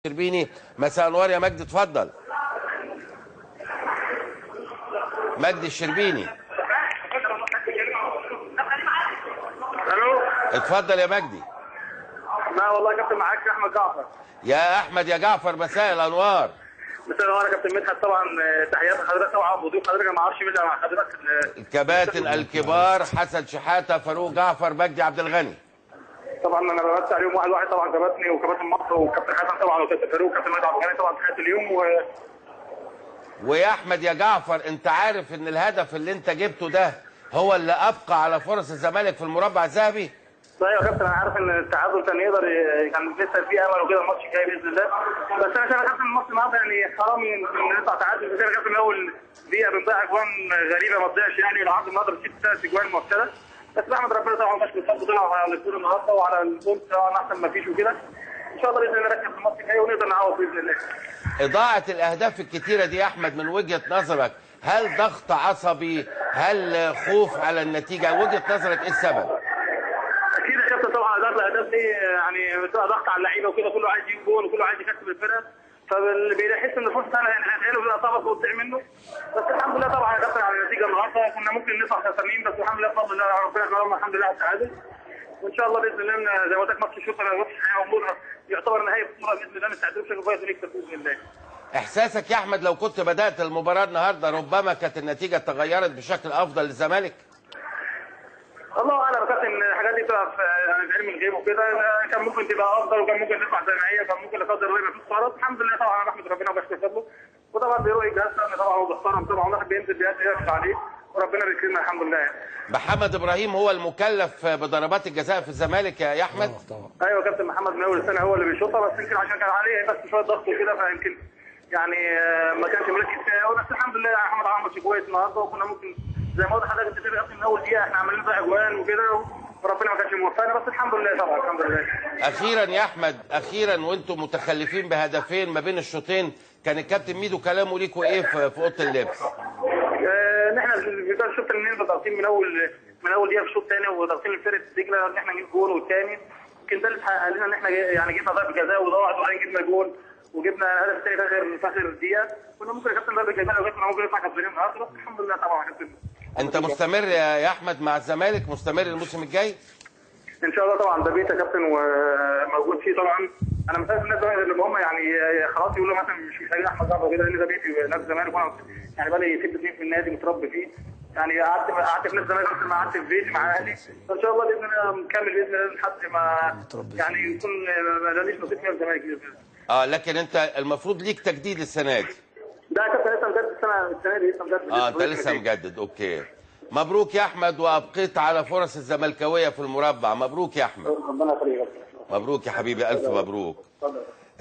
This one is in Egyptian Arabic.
شربيني مساء انوار يا مجدي اتفضل مجدي الشربيني الو اتفضل يا مجدي لا والله يا كابتن معاك احمد جعفر يا احمد يا جعفر مساء الانوار مساء الخير يا كابتن مدحت طبعا آه، تحيات لحضرتك طبعا وضيوف حضرتك أنا ما اعرفش مين اللي مع حضرتك آه، الكباتن الكبار حسن شحاته فاروق جعفر مجدي عبد الغني طبعا انا بمسي عليهم واحد واحد طبعا كباتني وكباتن مصر وكابتن حسن طبعا وكابتن فاروق وكابتن مدحت عبد الغني طبعا تحيات اليوم و ويا احمد يا جعفر انت عارف ان الهدف اللي انت جبته ده هو اللي ابقى على فرص الزمالك في المربع الذهبي لا يا كابتن انا عارف ان التعادل كان يقدر ي- كان لسه في امل وكده الماتش الجاي باذن الله بس انا شايف يا كابتن الماتش النهارده يعني حرام ان إن نطلع تعادل بس انا كابتن من اول دقيقه بنضيع اجوان غريبه ما تضيعش يعني العرض النهارده بتجيب ثلاث اجوان مؤكده بس احمد ربنا طبعا مش بالفضل طلع على الكوره النهارده وعلى الجول طبعا احسن ما فيش وكده ان شاء الله باذن الله نركز في الماتش الجاي ونقدر نعوض باذن الله اضاعه الاهداف الكتيره دي يا احمد من وجهه نظرك هل ضغط عصبي هل خوف على النتيجه وجهه نظرك ايه السبب اكيد يا كابتن طبعا اداره الاهداف دي يعني بتبقى ضغط على اللعيبه وكده كله عايز يجيب جول وكله عايز يكسب الفرقه فاللي بيحس ان الفرصه سهله يعني هتلاقيه بيبقى طبق وتضيع منه بس الحمد لله طبعا يا كابتن على النتيجه النهارده كنا ممكن نطلع خسرانين بس الحمد لله بفضل الله ربنا كرمنا الحمد لله على التعادل وان شاء الله باذن الله إن زي ما قلت لك ماتش الشوط انا ماتش امور يعتبر نهائي بطوله باذن الله نستعد له بشكل كويس ونكسب باذن الله احساسك يا احمد لو كنت بدات المباراه النهارده ربما كانت النتيجه تغيرت بشكل افضل للزمالك الله اعلم يا كابتن الحاجات دي بتبقى في يعني في علم الغيب وكده كان ممكن تبقى افضل وكان ممكن تطلع زي ما هي كان ممكن لا قدر الله يبقى في خسارات الحمد لله طبعا انا بحمد ربنا وبشكر فضله وطبعا بيروي جهاز فني طبعا وبحترم طبعا الواحد بينزل بيأدي يرفع عليه وربنا بيكرمنا الحمد لله يعني. محمد ابراهيم هو المكلف بضربات الجزاء في الزمالك يا يا احمد ايوه يا كابتن محمد من اول السنه هو اللي بيشوطها بس يمكن عشان كان عليه بس شويه ضغط وكده فيمكن يعني آه، ما كانش مركز فيها قوي بس الحمد لله احمد عمل ماتش كويس النهارده وكنا ممكن زي ما قلت لحضرتك انت كده من اول دقيقه احنا عمالين نضيع اجوان وكده وربنا ما كانش موفقنا بس الحمد لله طبعا الحمد لله اخيرا يا احمد اخيرا وانتم متخلفين بهدفين ما بين الشوطين كان الكابتن ميدو كلامه ليكوا ايه في في اوضه اللبس آه، ان احنا في بدايه الشوط الثاني نبقى ضاغطين من اول من اول دقيقه في الشوط الثاني وضاغطين الفرقه دجله ان احنا نجيب جول والثاني يمكن ده اللي حقق لنا ان احنا جي- يعني جبنا ضربه جزاء وضاعت وبعدين جبنا جول وجبنا الهدف الثاني في اخر في اخر دقيقه كنا ممكن يا كابتن ضربه جزاء لو جبنا ممكن نطلع كسبانين النهارده بس الحمد لله طبعا يا كابتن انت مستمر يا يا احمد مع الزمالك مستمر الموسم الجاي ان شاء الله طبعا ده بيت يا كابتن وموجود فيه طبعا انا مش عارف الناس بقى اللي هم يعني خلاص يقولوا مثلا مش محتاجين احمد جعفر كده لان ده بيتي نادي الزمالك وانا يعني بقى لي ست سنين في النادي متربي فيه يعني قعدت قعدت في نادي الزمالك اكتر ما قعدت في بيتي مع اهلي فان شاء الله باذن الله نكمل باذن الله لحد ما يعني يكون ما ليش نصيب في الزمالك باذن الله اه لكن انت المفروض ليك تجديد السنه دي ده يا كابتن لسه مجدد السنه السنه دي لسه مجدد اه انت لسه مجدد اوكي مبروك يا احمد وابقيت على فرص الزملكاويه في المربع مبروك يا احمد ربنا يخليك يا كابتن مبروك يا حبيبي الف مبروك اتفضل